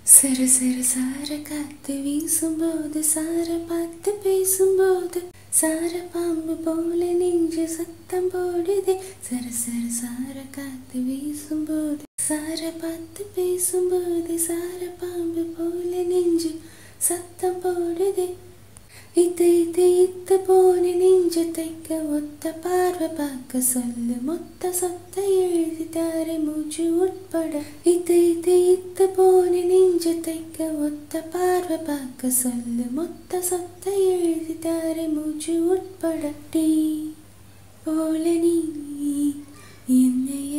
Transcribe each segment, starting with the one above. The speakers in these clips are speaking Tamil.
சர சர சார காத்து வீசும்போது சார பார்த்து பேசும்போது சார பாம்பு போல நெஞ்சு சத்தம் போடுதே சர சர சார காத்து வீசும்போது சார பார்த்து பேசும்போது சார பாம்பு போல நெஞ்சு சத்தம் போடுதே இது இது இத்து போன நெஞ்சு தைக்க ஒத்த பார்வை பார்க்க சொல்லு மொத்த சொத்த எழுதி தாரை மூச்சு உட்பட இது இது இத்து போன நெஞ்சு தைக்க ஒத்த பார்வை பார்க்க சொல்லு மொத்த சொத்த எழுதி தாரை மூச்சு உட்பட டீ போல நீ என்னைய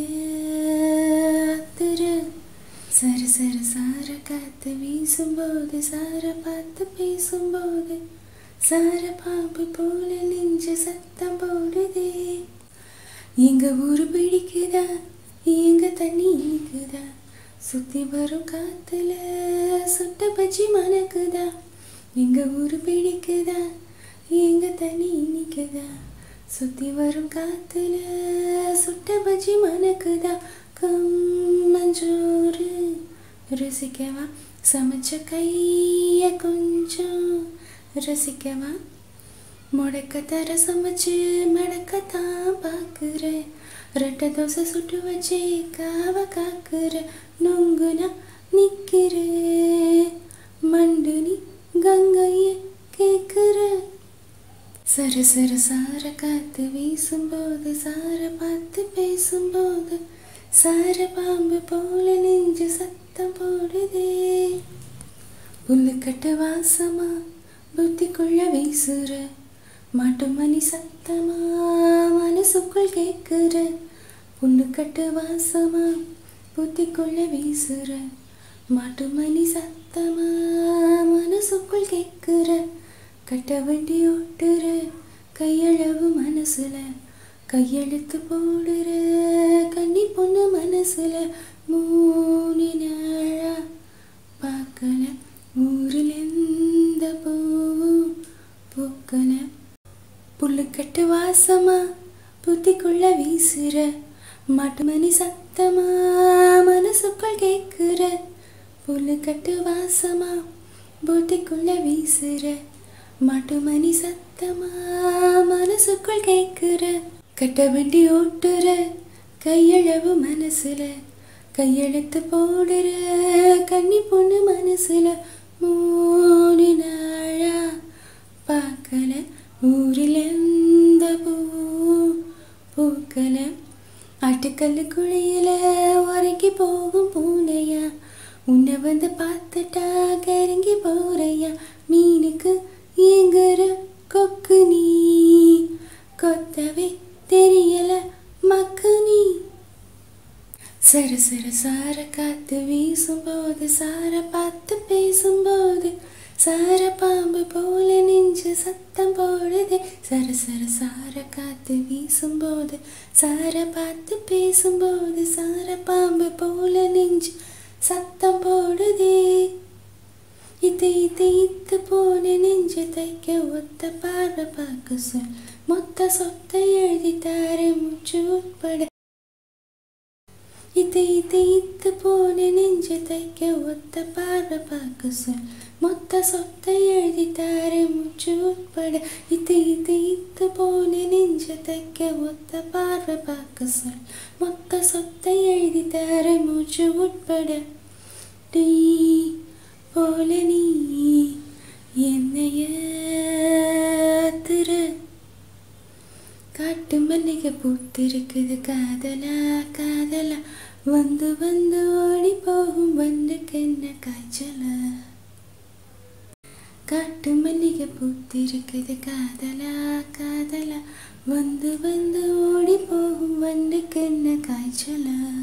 அத்துற சர சர சார காத்து வீசும்போது சார பார்த்து பேசும்போது சார பாம்பு போல நெஞ்சு சத்தம் போடுதே எங்க ஊரு பிடிக்குதா எங்க தண்ணி நிக்குதா சுத்தி வரும் காத்துல சுட்ட பச்சி மணக்குதா எங்க ஊரு பிடிக்குதா எங்க தண்ணி நிக்குதா சுத்தி வரும் காத்துல சுட்ட பச்சி மணக்குதா கம்மஞ்சோறு ருசிக்கவா சமைச்ச கைய கொஞ்சம் ரசிக்கவா முடக்க தர சமைச்சு மடக்கத்தான் பார்க்குறேன் ரெட்டை தோசை சுட்டு வச்சு காவ காக்குற நொங்குனா நிற்கிற மண்டு நீ கங்கைய கேட்குற சர சர சார காத்து வீசும்போது சார பார்த்து பேசும்போது சார பாம்பு போல நெஞ்சு சத்தம் போடுதே புல்லுக்கட்டு வாசமா புத்திக்குள்ள வீசுற மாட்டு மணி சத்தமா மனசுக்குள் கேட்குற புல்லுக்கட்டு வாசமா புத்திக்குள்ள வீசுற மாட்டு மணி சத்தமா மனசுக்குள் கேட்குற கட்ட வண்டி ஓட்டுற கையளவு மனசுல கையெழுத்து போடுற கன்னி பொண்ணு மனசுல மூணு நாளா பார்க்கல ஊரில் எந்த பூவும் பூக்கல புல்லுக்கட்டு வாசமா புத்திக்குள்ள வீசுற மாட்டு மணி சத்தமா மனசுக்குள் கேட்குற புல்லுக்கட்டு வாசமா புத்திக்குள்ள வீசுற மாட்டு மணி சத்தமா மனசுக்குள் கேட்குற கட்ட வண்டி ஓட்டுற கையளவு மனசுல கையெழுத்து போடுற கன்னி பொண்ணு மனசுல மூணு நாளா பார்க்கல ஊரில் எந்த பூ பூக்கல ஆட்டுக்கல்லு குழியில உறங்கி போகும் பூனையா உன்னை வந்து பார்த்துட்டா கரங்கி போறையா மீனுக்கு ஏங்குற கொக்கு நீ கொத்தவே தெரியல மக்கு நீ சர சர சார காத்து வீசும்போது சார பார்த்து பேசும்போது சார பாம்பு போல நெஞ்சு சத்தம் போடுதே சர சர சார காத்து வீசும்போது சார பார்த்து பேசும்போது சார பாம்பு போல நெஞ்சு சத்தம் போடுதே இது இது இத்து போன நெஞ்சு தைக்க ஒத்த பார்வை பார்க்க சொல் மொத்த சொத்தை எழுதி தார மூச்சு உட்பட இது இது இத்து போன நெஞ்சு தைக்க ஒத்த பார்வை பார்க்க சொல் மொத்த சொத்தை எழுதி தார மூச்சு உட்பட இது இது இத்து போன நெஞ்சு தைக்க ஒத்த பார்வை பார்க்க சொல் மொத்த சொத்தை எழுதி தார மூச்சு உட்பட டீ போல நீ என்னைய திரு காட்டு மல்லிகை பூத்திருக்குது காதலா காதலா வந்து வந்து ஓடி போகும் வந்துக்கு என்ன காய்ச்சலா காட்டு மல்லிகை பூத்திருக்குது காதலா காதலா வந்து வந்து ஓடி போகும் வந்துக்கு என்ன காய்ச்சலா